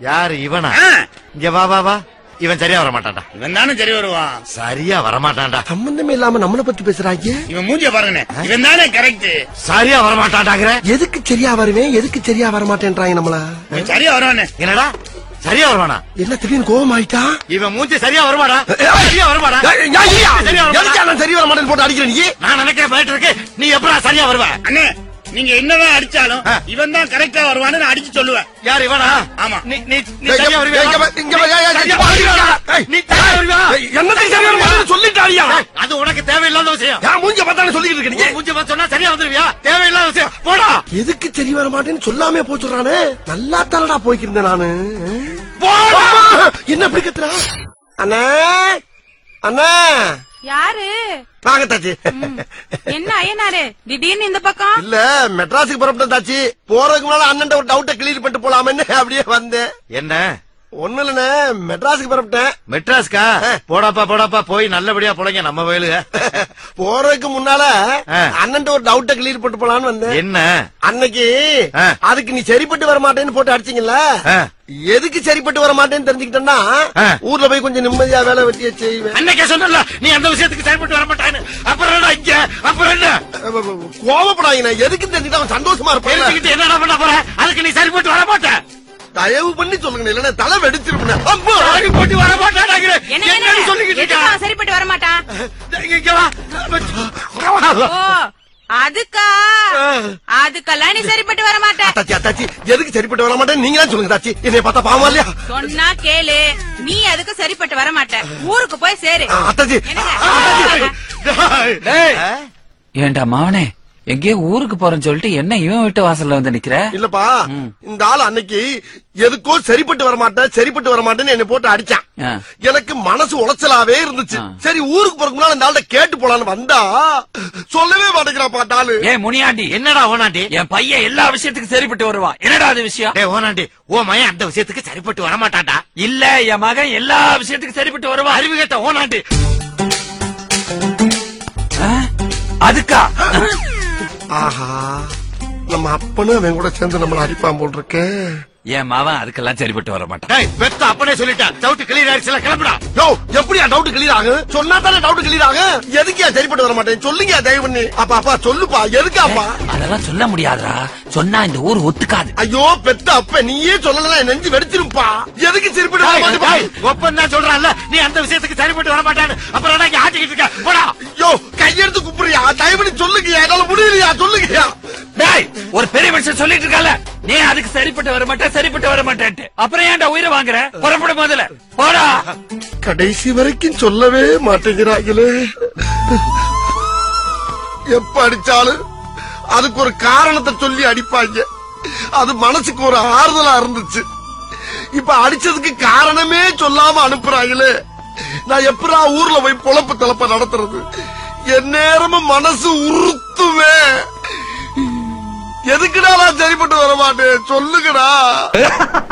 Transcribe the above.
யாரு இவனா ஆ, இங்க வா வா வா இவன் சரியா வர மாட்டான்டா இவன் தானே சரி வருவான் சரியா வர மாட்டான்டா சம்பந்தமே இல்லாம நம்மள பத்தி பேசுறாங்க இவன் மூஞ்சிய பாருங்கண்ணே இவன் தானே கரெக்ட் சரியா வர மாட்டான்டாங்கிற எதுக்கு சரியா வருவேன் எதுக்கு சரியா வர மாட்டேன்றாங்க நம்மள இவன் சரியா வருவானே என்னடா சரியா வருவானா என்ன திடீர்னு கோவம் ஆயிட்டா இவன் மூஞ்சி சரியா வருமாடா சரியா வருமாடா சரியா வருமாடா? எதுக்கு நான் சரி வர மாட்டேன்னு போட்டு அடிக்கிற நீ நான் நினைக்கிறேன் போயிட்டு இருக்கு நீ எப்படா சரியா வருவ அண்ணே நீங்க என்னதான் அடிச்சாலும் ஆ. இவன் தான் கரெக்டா வருவான்னு நான் அடிச்சு சொல்லுவேன் யார் இவனா ஆமா. நீ நீ நீ ஏய், சரியா இங்க வருவியா வா, இங்க வா, ஏய், ஏய், சரியா இங்க வா, வருவியா? ஏய், நீ சரியா வருவியா? ஏய், என்னத்துக்கு சரியா வர மாட்டேன்னு சொல்லிட்டாடியா ஏய், அது உனக்கு தேவையில்லாத விஷயம் ஏன் மூஞ்ச பார்த்தானே சொல்லிக்கிட்டு இருக்க நீ உன் மூஞ்சி பார்த்து சொன்னா சரியா வந்துருவியா தேவையில்லாத விஷயம் போடா எதுக்கு சரி வர மாட்டேன்னு சொல்லாமே போச்சுறானே நல்லா தானடா போய்க்கிருந்தேன் நானு போடா அம்மா! என்ன இப்படி கத்துறா அண்ணா அண்ணா யாரு வாங்க தாச்சி என்ன ஐயனாரு திடீர்னு இந்த பக்கம் இல்ல மெட்ராஸுக்கு புறப்பட்டேன் தாச்சி போறதுக்கு முன்னால அண்ணன் ஒரு டவுட்டை கிளியர் பண்ணிட்டு போலாமேன்னு அப்படியே வந்தேன் என்ன ஒண்ணு இல்லண்ணே மெட்ராஸுக்கு புறப்பட்டேன் மெட்ராஸ்கா போடாப்பா போடாப்பா போய் நல்லபடியா போலங்க நம்ம வயலுக போறதுக்கு முன்னால ஆ. அண்ணன் ஒரு டவுட்டை கிளியர் பண்ணிட்டு போலான்னு வந்தேன் என்ன அன்னைக்கு ஆ. அதுக்கு நீ சரிப்பட்டு வர மாட்டேன்னு போட்டு அடிச்சீங்கல்ல ஆ. எதுக்கு சரிப்பட்டு வர மாட்டேன்னு தெரிஞ்சுக்கிட்டேன்னா ஆ. ஊர்ல போய் கொஞ்சம் நிம்மதியா வேலை வெட்டிய செய்வேன் அன்னைக்கே சொன்னல நீ அந்த விஷயத்துக்கு செயல்பட்டு வர மாட்டான்னு அப்புறம் என்ன இங்க அப்புறம் என்ன கோவப்படாதீங்க எதுக்கு தெரிஞ்சுட்டு அவன் சந்தோஷமா இருப்பான் தெரிஞ்சுக்கிட்டு என்னடா பண்ண போற அதுக்கு நீ சரிபட்டு வர மாட்ட தயவு பண்ணி சொல்லுங்க இல்லன்னா தலை வெடிச்சிருப்பேன் அம்மா! சரிபட்டு வர மாட்டாடாங்கிற என்ன என்னன்னு என்ன சொல்லிக்கிட்டு எதுக்கு இருக்க? அவன் சரிப்பட்டு வர மாட்டான் இங்க இங்க வா ஓ அதுக்கா அதுக்கெல்லாம் நீ சரிப்பட்டு வர மாட்ட அத்தாச்சி அத்தாச்சி எதுக்கு சரிப்பட்டு வர மாட்டேன் நீங்களே சொல்லுங்க தாச்சி என்னைய பார்த்தா பாவமா இல்லையா சொன்னா கேளு நீ அதுக்கு சரிப்பட்டு வர மாட்ட ஊருக்கு போய் சேரு ஆ, அத்தாச்சி என்னங்க டேய். ஆ? ஏன்டா மாவனே எங்கேயோ ஊருக்கு போறேன்னு சொல்லிட்டு என்ன இவன் வீட்டு வாசல்ல வந்து நிக்கிற இல்லப்பா இந்த ஆள் அன்னைக்கு எதுக்கோ சரிப்பட்டு வர மாட்டேன் சரிப்பட்டு வர மாட்டேன்னு என்னை போட்டு அடிச்சான் ஆ. எனக்கு மனசு உளைச்சலாவே இருந்துச்சு ஆ. சரி ஊருக்கு போறதுக்கு முன்னால இந்த ஆள்கிட்ட கேட்டு போலான்னு வந்தா சொல்லவே மாட்டேங்கிறாப்பா இந்த ஆளு ஏ முனியாண்டி என்னடா ஓனாண்டி என் பையன் எல்லா விஷயத்துக்கும் சரிப்பட்டு வருவான் என்னடா அது விஷயம் டேய் ஓனாண்டி ஓ மயன் அந்த விஷயத்துக்கு சரிப்பட்டு வர மாட்டான்டா இல்ல என் மகன் எல்லா விஷயத்துக்கும் சரிப்பட்டு வருவான் அறிவு கேட்ட ஓனாண்டி ஆ? அதுக்கா ஆஹா நம்ம அப்பனும் அவன் கூட சேர்ந்து நம்மள அடிப்பான் போல் இருக்கு என் மவன் அதுக்கெல்லாம் சரிப்பட்டு வர மாட்டான் டேய் பெத்த அப்பனே சொல்லிட்டான் டவுட் கிளியர் ஆயிடுச்சுல கிளம்புடா யோ எப்படியா டவுட் கிளியர் ஆகும் சொன்னா தானே டவுட் கிளியர் ஆகும் எதுக்கியா சரிப்பட்டு வர மாட்டேன் சொல்லுங்க தயவு பண்ணி அப்பா அப்பா சொல்லுப்பா எதுக்காப்பா அதெல்லாம் சொல்ல முடியாதுடா சொன்னா இந்த ஊர் ஒத்துக்காது ஐயோ பெத்த அப்ப நீயே சொல்லலாம் என் நெஞ்சு வெடிச்சிருப்பா எதுக்கு சரிப்பட்டு வர டேய், டேய், மாட்டேன் ஒப்பன் தான் சொல்றான்ல நீ அந்த விஷயத்துக்கு சரிப்பட்டு வர மாட்டான்னு அப்புறம் என்ன இங்க ஆட்டிக்கிட்டு இருக்க போடா ஐயோ கையெடுத்து குப்புறியா தயவு பண்ணி சொல்லுங்கயா என்னால முடியலையா சொல்லுங்கயா டேய் ஒரு பெரிய மனுஷன் சொல்லிட்டு இருக்கல நீ அதுக்கு சரிப்பட்டு வர மாட்டேன் சரிப்பட்டு வர மாட்டேன்ட்டு அப்புறம் ஏன்டா உயிரை வாங்குற புறப்படும் முதல்ல போடா கடைசி வரைக்கும் சொல்லவே மாட்டேங்கிறாங்களே எப்ப அடிச்சாலும் அதுக்கு ஒரு காரணத்தை சொல்லி அடிப்பாங்க அது மனசுக்கு ஒரு ஆறுதலா இருந்துச்சு இப்ப அடிச்சதுக்கு காரணமே சொல்லாம அனுப்புறாங்களே நான் எப்படா ஊர்ல போய் பொழப்பு தலப்ப நடத்துறது என் நேரமும் மனசு உறுத்துவே எதுக்குடா நான் சரிப்பட்டு வர மாட்டேன் சொல்லுங்கடா